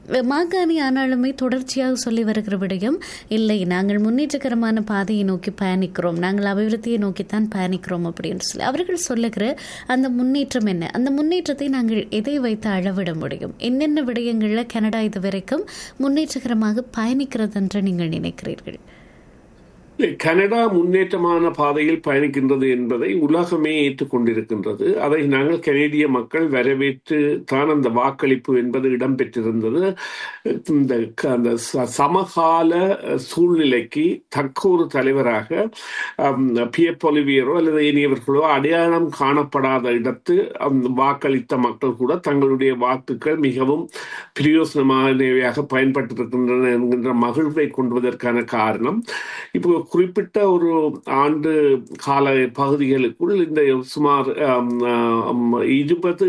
மாகாணி ஆனாலுமே தொடர்ச்சியாக சொல்லி வருகிற விடயம் இல்லை நாங்கள் முன்னேற்றகரமான பாதையை நோக்கி பயணிக்கிறோம் நாங்கள் அபிவிருத்தியை நோக்கித்தான் பயணிக்கிறோம் அப்படின்னு சொல்லி அவர்கள் சொல்லுகிற அந்த முன்னேற்றம் என்ன அந்த முன்னேற்றத்தை நாங்கள் எதை வைத்து அளவிட முடியும் என்னென்ன விடயங்களில் கனடா இது வரைக்கும் முன்னேற்றகரமாக பயணிக்கிறது என்று நீங்கள் நினைக்கிறீர்கள் கனடா முன்னேற்றமான பாதையில் பயணிக்கின்றது என்பதை உலகமே ஏற்றுக்கொண்டிருக்கின்றது அதை நாங்கள் கனேடிய மக்கள் வரவேற்று தான் அந்த வாக்களிப்பு என்பது இடம்பெற்றிருந்தது இந்த அந்த சமகால சூழ்நிலைக்கு தக்க ஒரு தலைவராக பியர் பொலிவியரோ அல்லது இனியவர்களோ அடையாளம் காணப்படாத இடத்து வாக்களித்த மக்கள் கூட தங்களுடைய வாக்குகள் மிகவும் பிரயோசனமானவையாக பயன்பட்டிருக்கின்றன என்கின்ற மகிழ்வை கொண்டுவதற்கான காரணம் இப்போ குறிப்பிட்ட ஒரு ஆண்டு கால பகுதிகளுக்குள் இந்த சுமார் இருபது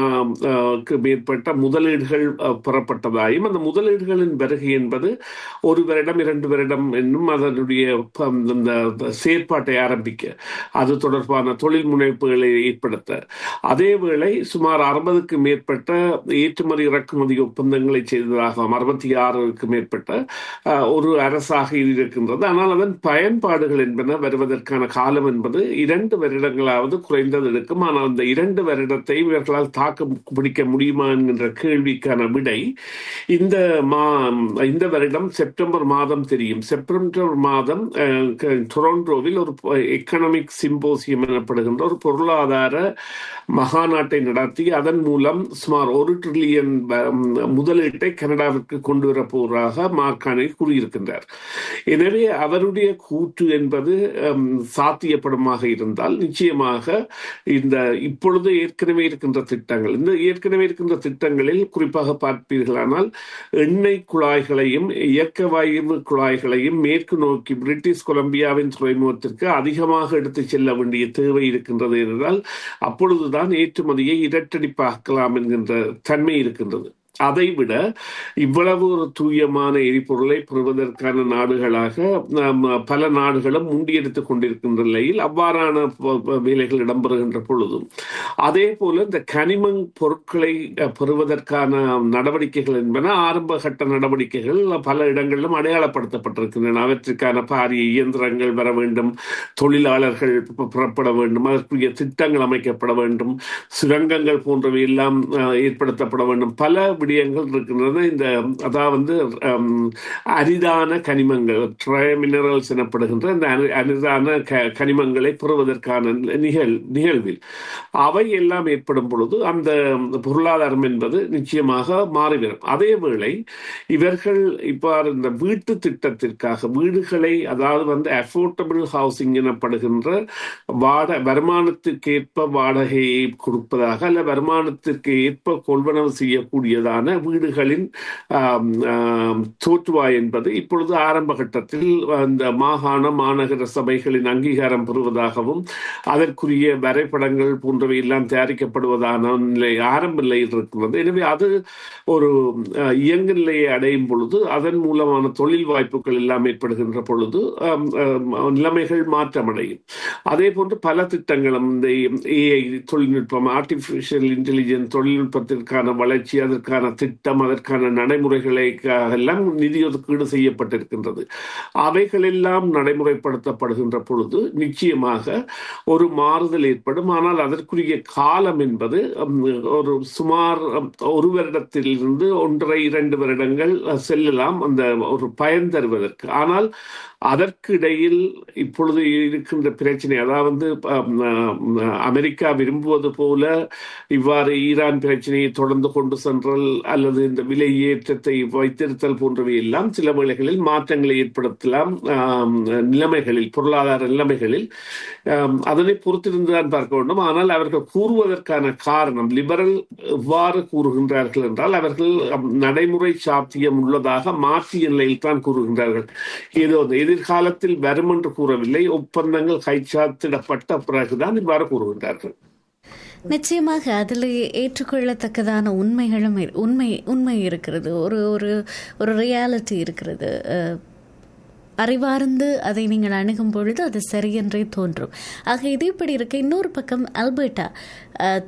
மேற்பட்ட முதலீடுகள் பெறப்பட்டதாயும் அந்த முதலீடுகளின் வருகை என்பது ஒரு வருடம் இரண்டு வருடம் என்னும் அதனுடைய இந்த செயற்பாட்டை ஆரம்பிக்க அது தொடர்பான தொழில் முனைப்புகளை ஏற்படுத்த அதேவேளை சுமார் அறுபதுக்கு மேற்பட்ட ஏற்றுமதி இறக்குமதி ஒப்பந்தங்களை செய்ததாகவும் அறுபத்தி ஆறுக்கு மேற்பட்ட ஒரு அரசாக இருக்கின்றது ஆனால் அதன் பயன்பாடுகள் என்பன வருவதற்கான காலம் என்பது இரண்டு வருடங்களாவது குறைந்தது இருக்கும் ஆனால் அந்த இரண்டு வருடத்தை இவர்களால் தாக்கு பிடிக்க முடியுமா என்கின்ற கேள்விக்கான விடை இந்த மா இந்த வருடம் செப்டம்பர் மாதம் தெரியும் செப்டம்பர் மாதம் டொரண்டோவில் ஒரு எக்கனாமிக் சிம்போசியம் எனப்படுகின்ற ஒரு பொருளாதார மகாநாட்டை நடத்தி அதன் மூலம் சுமார் ஒரு ட்ரில்லியன் முதலீட்டை கனடாவிற்கு கொண்டு வரப்போவதாக மார்கானை கூறியிருக்கின்றார் எனவே அவருடைய கூற்று என்பது சாத்தியப்படுமாக இருந்தால் நிச்சயமாக இந்த இப்பொழுது ஏற்கனவே இருக்கின்ற திட்டங்கள் இந்த ஏற்கனவே இருக்கின்ற திட்டங்களில் குறிப்பாக பார்ப்பீர்களானால் எண்ணெய் குழாய்களையும் இயற்கை வாயு குழாய்களையும் மேற்கு நோக்கி பிரிட்டிஷ் கொலம்பியாவின் துறைமுகத்திற்கு அதிகமாக எடுத்து செல்ல வேண்டிய தேவை இருக்கின்றது என்றால் அப்பொழுதுதான் ஏற்றுமதியை இரட்டடிப்பாக்கலாம் என்கின்ற தன்மை இருக்கின்றது அதைவிட இவ்வளவு ஒரு தூயமான எரிபொருளை பெறுவதற்கான நாடுகளாக பல நாடுகளும் முண்டியெடுத்துக் கொண்டிருக்கின்ற நிலையில் அவ்வாறான வேலைகள் இடம்பெறுகின்ற பொழுதும் அதே போல இந்த கனிம பொருட்களை பெறுவதற்கான நடவடிக்கைகள் என்பன ஆரம்ப கட்ட நடவடிக்கைகள் பல இடங்களிலும் அடையாளப்படுத்தப்பட்டிருக்கின்றன அவற்றுக்கான பாரிய இயந்திரங்கள் வர வேண்டும் தொழிலாளர்கள் புறப்பட வேண்டும் அதற்குரிய திட்டங்கள் அமைக்கப்பட வேண்டும் சுரங்கங்கள் போன்றவை எல்லாம் ஏற்படுத்தப்பட வேண்டும் பல விடயங்கள் இருக்கின்றன இந்த அதாவது அரிதான கனிமங்கள் ட்ரை மினரல்ஸ் எனப்படுகின்ற இந்த அரிதான கனிமங்களை பெறுவதற்கான நிகழ் நிகழ்வில் அவை எல்லாம் ஏற்படும் பொழுது அந்த பொருளாதாரம் என்பது நிச்சயமாக மாறிவிடும் அதே வேளை இவர்கள் இவ்வாறு இந்த வீட்டு திட்டத்திற்காக வீடுகளை அதாவது வந்து அஃபோர்டபிள் ஹவுசிங் எனப்படுகின்ற வாட வருமானத்திற்கு ஏற்ப வாடகையை கொடுப்பதாக அல்ல வருமானத்திற்கு ஏற்ப கொள்வனவு செய்யக்கூடியதாக மீதான வீடுகளின் தோற்றுவாய் என்பது இப்பொழுது ஆரம்ப கட்டத்தில் அந்த மாகாண மாநகர சபைகளின் அங்கீகாரம் பெறுவதாகவும் அதற்குரிய வரைபடங்கள் போன்றவை எல்லாம் தயாரிக்கப்படுவதான நிலை ஆரம்ப நிலையில் இருக்கிறது எனவே அது ஒரு இயங்கு நிலையை அடையும் பொழுது அதன் மூலமான தொழில் வாய்ப்புகள் எல்லாம் ஏற்படுகின்ற பொழுது நிலைமைகள் மாற்றமடையும் அதே போன்று பல திட்டங்களும் இந்த ஏஐ தொழில்நுட்பம் ஆர்டிபிஷியல் இன்டெலிஜென்ஸ் தொழில்நுட்பத்திற்கான வளர்ச்சி அதற்கான திட்டம் அதற்கான நடைமுறைகளை எல்லாம் நிதி ஒதுக்கீடு செய்யப்பட்டிருக்கின்றது அவைகள் எல்லாம் நடைமுறைப்படுத்தப்படுகின்ற பொழுது நிச்சயமாக ஒரு மாறுதல் ஏற்படும் ஆனால் அதற்குரிய காலம் என்பது ஒரு சுமார் ஒரு வருடத்திலிருந்து ஒன்றரை இரண்டு வருடங்கள் செல்லலாம் அந்த ஒரு பயன் தருவதற்கு ஆனால் அதற்கு இடையில் இப்பொழுது இருக்கின்ற பிரச்சனை அதாவது அமெரிக்கா விரும்புவது போல இவ்வாறு ஈரான் பிரச்சனையை தொடர்ந்து கொண்டு சென்றல் அல்லது இந்த விலை ஏற்றத்தை வைத்திருத்தல் போன்றவை எல்லாம் சில வேளைகளில் மாற்றங்களை ஏற்படுத்தலாம் நிலைமைகளில் பொருளாதார நிலைமைகளில் அதனை பொறுத்திருந்துதான் பார்க்க வேண்டும் ஆனால் அவர்கள் கூறுவதற்கான காரணம் லிபரல் எவ்வாறு கூறுகின்றார்கள் என்றால் அவர்கள் நடைமுறை சாத்தியம் உள்ளதாக மாற்றிய நிலையில் தான் கூறுகின்றார்கள் ஏதோ எதிர்காலத்தில் வரும் என்று கூறவில்லை ஒப்பந்தங்கள் கைச்சாத்திடப்பட்ட பிறகுதான் இவ்வாறு கூறுகின்றார்கள் நிச்சயமாக அதில் ஏற்றுக்கொள்ளத்தக்கதான உண்மைகளும் உண்மை உண்மை இருக்கிறது ஒரு ஒரு ஒரு ரியாலிட்டி இருக்கிறது அறிவார்ந்து அதை நீங்கள் அணுகும் பொழுது அது சரியென்றே தோன்றும் ஆக இது இப்படி இருக்க இன்னொரு பக்கம் அல்பர்டா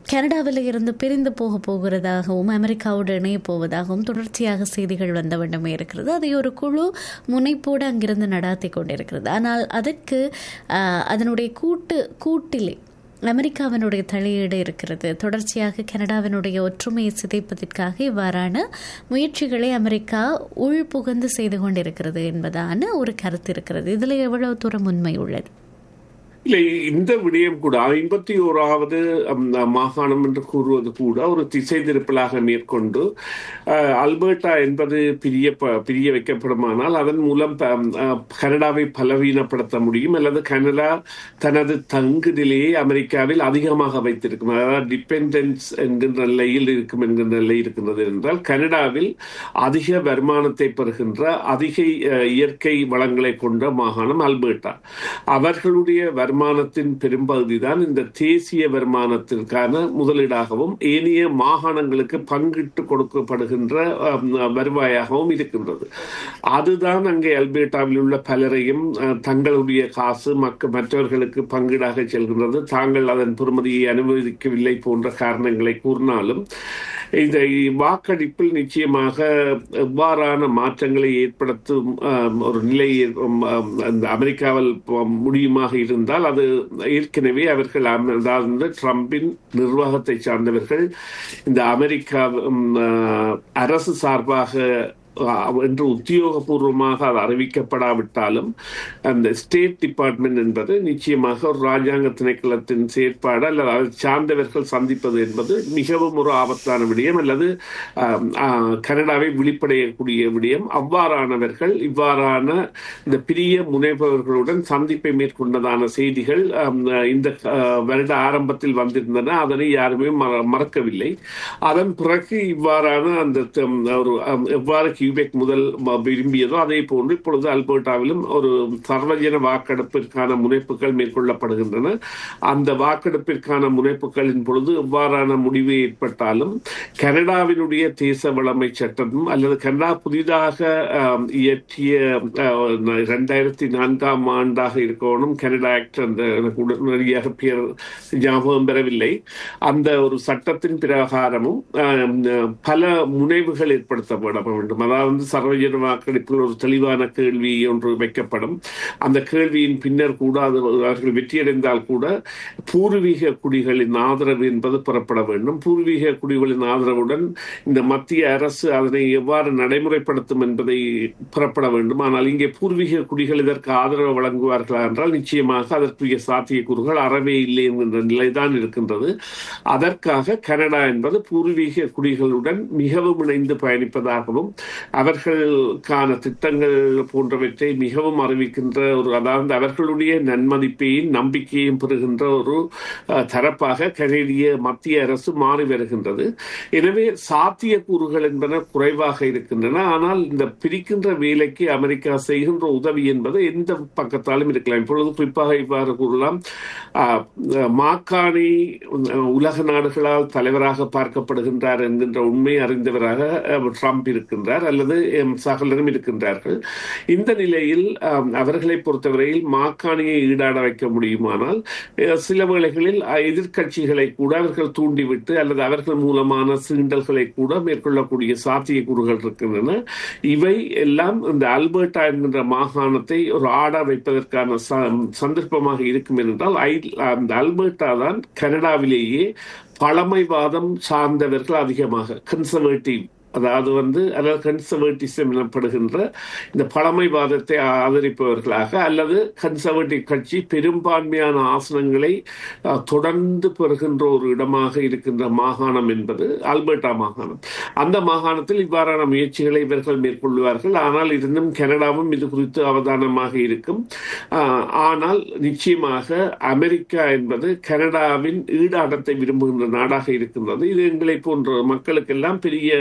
கனடாவில் இருந்து பிரிந்து போக போகிறதாகவும் அமெரிக்காவோடு இணைய போவதாகவும் தொடர்ச்சியாக செய்திகள் வந்த வண்ணமே இருக்கிறது அதை ஒரு குழு முனைப்போடு அங்கிருந்து நடாத்தி கொண்டிருக்கிறது ஆனால் அதற்கு ஆஹ், அதனுடைய கூட்டு கூட்டிலே அமெரிக்காவினுடைய தலையீடு இருக்கிறது தொடர்ச்சியாக கனடாவினுடைய ஒற்றுமையை சிதைப்பதற்காக இவ்வாறான முயற்சிகளை அமெரிக்கா உள் புகுந்து செய்து கொண்டிருக்கிறது என்பதான ஒரு கருத்து இருக்கிறது இதில் எவ்வளவு தூரம் உண்மை உள்ளது இல்லை இந்த விடயம் கூட ஐம்பத்தி ஓராவது மாகாணம் என்று கூறுவது கூட ஒரு திசை திருப்பலாக மேற்கொண்டு அஹ், அல்பர்டா என்பது பிரிய ப- பிரிய வைக்கப்படுமானால் அதன் மூலம் ப- அஹ், கனடாவை பலவீனப்படுத்த முடியும் அல்லது கனடா தனது தங்கு நிலையை அமெரிக்காவில் அதிகமாக வைத்திருக்கும் அதாவது டிபெண்டன்ஸ் என்கின்ற நிலையில் இருக்கும் என்கின்ற நிலை இருக்கின்றது என்றால் கனடாவில் அதிக வருமானத்தை பெறுகின்ற அதிக அஹ், இயற்கை வளங்களை கொண்ட மாகாணம் அல்பர்டா அவர்களுடைய வருமானத்தின் பெரும்பகுதி தான் இந்த தேசிய வருமானத்திற்கான முதலீடாகவும் ஏனைய மாகாணங்களுக்கு பங்கிட்டு கொடுக்கப்படுகின்ற அம், வருவாயாகவும் இருக்கின்றது அதுதான் அங்கே அல்பேட்டாவில் உள்ள பலரையும் அஹ், தங்களுடைய காசு மக்க மற்றவர்களுக்கு பங்கீடாக செல்கின்றது தாங்கள் அதன் பெறுமதியை அனுமதிக்கவில்லை போன்ற காரணங்களை கூறினாலும் இந்த வாக்கெடுப்பில் நிச்சயமாக எவ்வாறான மாற்றங்களை ஏற்படுத்தும் ஆம், ஒரு நிலை ஆம், ஆம், அந்த அமெரிக்காவில் ப- முடியுமாக இருந்தால் அது ஏற்கனவே அவர்கள் அம- அதாவது ட்ரம்பின் நிர்வாகத்தை சார்ந்தவர்கள் இந்த அமெரிக்கா ம், ஆ, அரசு சார்பாக ஆ, என்று உத்தியோகபூர்வமாக அது அறிவிக்கப்படாவிட்டாலும் அந்த ஸ்டேட் டிபார்ட்மெண்ட் என்பது நிச்சயமாக ஒரு ராஜாங்க திணைக்களத்தின் செயற்பாடு அல்லது அதை சார்ந்தவர்கள் சந்திப்பது என்பது மிகவும் ஒரு ஆபத்தான விடயம் அல்லது ஆம், ஆ, கனடாவை விழிப்படையக்கூடிய விடயம் அவ்வாறானவர்கள் இவ்வாறான இந்த பிரிய முனைபவர்களுடன் சந்திப்பை மேற்கொண்டதான செய்திகள் ஆம், இந்த ஆ, வருட ஆரம்பத்தில் வந்திருந்தன அதனை யாருமே மற- மறக்கவில்லை அதன் பிறகு இவ்வாறான அந்த தம், ஒரு ஆம், எவ்வாறு கியூபெக் முதல் ம- விரும்பியதோ அதே போன்று இப்பொழுது அல்பர்டாவிலும் ஒரு சர்வஜன வாக்கெடுப்பிற்கான முனைப்புகள் மேற்கொள்ளப்படுகின்றன அந்த வாக்கெடுப்பிற்கான முனைப்புகளின் பொழுது எவ்வாறான முடிவு ஏற்பட்டாலும் கனடாவினுடைய தேச வளமை சட்டமும் அல்லது கனடா புதிதாக ஆம், இயற்றிய இரண்டாயிரத்தி நான்காம் ஆண்டாக இருக்கணும் கனடா ஆக்ட் அந்த எனக்கு உடனடியாக பேர் ஞாபகம் பெறவில்லை அந்த ஒரு சட்டத்தின் பிரகாரமும் ஆம், பல முனைவுகள் ஏற்படுத்தப்பட வேண்டும் அதாவது சர்வஜன வாக்கெடுப்பில் ஒரு தெளிவான கேள்வி ஒன்று வைக்கப்படும் அந்த கேள்வியின் பின்னர் கூட அது அவர்கள் வெற்றியடைந்தால் கூட பூர்வீக குடிகளின் ஆதரவு என்பது பெறப்பட வேண்டும் பூர்வீக குடிகளின் ஆதரவுடன் இந்த மத்திய அரசு அதனை எவ்வாறு நடைமுறைப்படுத்தும் என்பதை பெறப்பட வேண்டும் ஆனால் இங்கே பூர்வீக குடிகள் இதற்கு ஆதரவு வழங்குவார்களா என்றால் நிச்சயமாக அதற்குரிய சாத்தியக்கூறுகள் அறவே இல்லை என்கின்ற நிலைதான் இருக்கின்றது அதற்காக கனடா என்பது பூர்வீக குடிகளுடன் மிகவும் இணைந்து பயணிப்பதாகவும் அவர்களுக்கான திட்டங்கள் போன்றவற்றை மிகவும் அறிவிக்கின்ற ஒரு அதாவது அவர்களுடைய நன்மதிப்பையும் நம்பிக்கையும் பெறுகின்ற ஒரு அஹ், தரப்பாக கனேடிய மத்திய அரசு மாறி வருகின்றது எனவே சாத்தியக்கூறுகள் என்பன குறைவாக இருக்கின்றன ஆனால் இந்த பிரிக்கின்ற வேலைக்கு அமெரிக்கா செய்கின்ற உதவி என்பது எந்த பக்கத்தாலும் இருக்கலாம் இப்பொழுது குறிப்பாக இவ்வாறு கூறலாம் ஆஹ், மாக்காணி அஹ், உலக நாடுகளால் தலைவராக பார்க்கப்படுகின்றார் என்கின்ற உண்மை அறிந்தவராக அஹ், ட்ரம்ப் இருக்கின்றார் அல்லது எம் சகலரும் இருக்கின்றார்கள் இந்த நிலையில் ஆம், அவர்களை பொறுத்தவரையில் மாக்காணியை ஈடாட வைக்க முடியுமானால் அஹ், சில வேளைகளில் அஹ், எதிர்க்கட்சிகளை கூட அவர்கள் தூண்டிவிட்டு அல்லது அவர்கள் மூலமான சீண்டல்களை கூட மேற்கொள்ளக்கூடிய சாத்தியக்கூறுகள் இருக்கின்றன இவை எல்லாம் இந்த அல்பர்டா என்கின்ற மாகாணத்தை ஒரு ஆட வைப்பதற்கான ச- சந்தர்ப்பமாக இருக்கும் என்றால் ஐ- அந்த அல்பர்டா தான் கனடாவிலேயே பழமைவாதம் சார்ந்தவர்கள் அதிகமாக கன்சர்வேட்டிவ் அதாவது வந்து அதாவது கன்சர்வேட்டிசம் எனப்படுகின்ற இந்த பழமைவாதத்தை ஆதரிப்பவர்களாக அல்லது கன்சர்வேட்டிவ் கட்சி பெரும்பான்மையான ஆசனங்களை அஹ், தொடர்ந்து பெறுகின்ற ஒரு இடமாக இருக்கின்ற மாகாணம் என்பது அல்பர்டா மாகாணம் அந்த மாகாணத்தில் இவ்வாறான முயற்சிகளை இவர்கள் மேற்கொள்வார்கள் ஆனால் இருந்தும் கனடாவும் இது குறித்து அவதானமாக இருக்கும் ஆஹ், ஆனால் நிச்சயமாக அமெரிக்கா என்பது கனடாவின் ஈடாட்டத்தை விரும்புகின்ற நாடாக இருக்கின்றது இது எங்களை போன்ற மக்களுக்கெல்லாம் பெரிய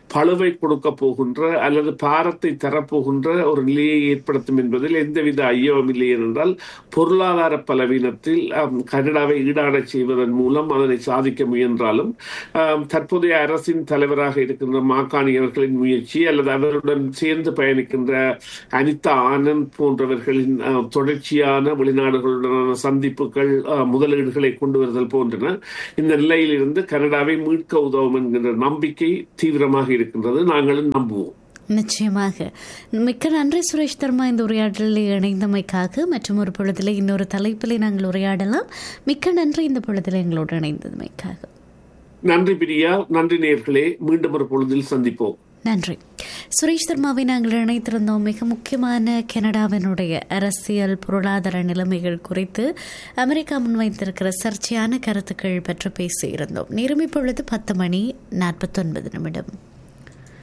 பழுவை கொடுக்க போகின்ற அல்லது பாரத்தை தரப்போகின்ற ஒரு நிலையை ஏற்படுத்தும் என்பதில் எந்தவித ஐயமும் இல்லை என்றால் பொருளாதார பலவீனத்தில் கனடாவை ஈடாட செய்வதன் மூலம் அதனை சாதிக்க முயன்றாலும் தற்போதைய அரசின் தலைவராக இருக்கின்ற மாக்காணி அவர்களின் முயற்சி அல்லது அவருடன் சேர்ந்து பயணிக்கின்ற அனிதா ஆனந்த் போன்றவர்களின் தொடர்ச்சியான வெளிநாடுகளுடனான சந்திப்புகள் முதலீடுகளை கொண்டு வருதல் போன்றன இந்த நிலையில் இருந்து கனடாவை மீட்க உதவும் என்கின்ற நம்பிக்கை தீவிரமாக இருக்கின்றது நாங்களும் நம்புவோம் நிச்சயமாக மிக்க நன்றி சுரேஷ் தர்மா இந்த உரையாடலில் இணைந்தமைக்காக மற்றும் ஒரு பொழுதில் இன்னொரு தலைப்பில் நாங்கள் உரையாடலாம் மிக்க நன்றி இந்த பொழுதில் எங்களோடு இணைந்தமைக்காக நன்றி பிரியா நன்றி நேர்களே மீண்டும் ஒரு பொழுதில் சந்திப்போம் நன்றி சுரேஷ் தர்மாவை நாங்கள் இணைத்திருந்தோம் மிக முக்கியமான கனடாவினுடைய அரசியல் பொருளாதார நிலைமைகள் குறித்து அமெரிக்கா முன்வைத்திருக்கிற சர்ச்சையான கருத்துக்கள் பற்றி பேசியிருந்தோம் நேரம் இப்பொழுது பத்து மணி நாற்பத்தொன்பது நிமிடம்